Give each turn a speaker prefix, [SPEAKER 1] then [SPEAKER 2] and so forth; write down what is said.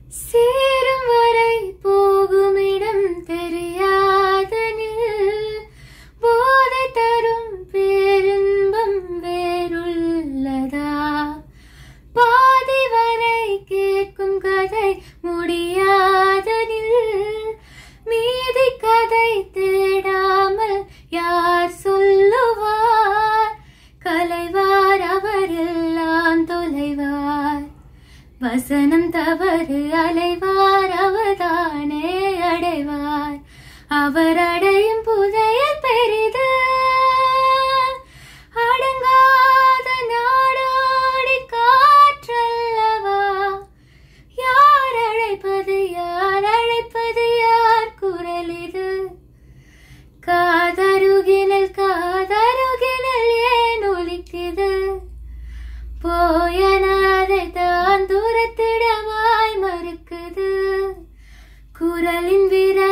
[SPEAKER 1] சேரும் வரை போகுமிடம் தெரியாதனில் போதை தரும் பேரின்பம் வேறுள்ளதா பாதி வரை கேட்கும் கதை முடியாதனில் மீதி கதை தேடாமல் யார் சொல்லுவார் கலைவார் அவரெல்லாம் தொலைவார் வசனம் தவறு அலைவார் அவர்தானே அடைவார் அவர் அடையும் புதையல் பெரிது அடங்காத நாடோடி காற்றல்லவா யார் அழைப்பது யார் அழைப்பது யார் குரல் இது காதருகினல் காதருகினல் ஏன் ஒலிக்குது போயனாதை தான் தூரத்திடவாய் மறுக்குது குரலின் விரல்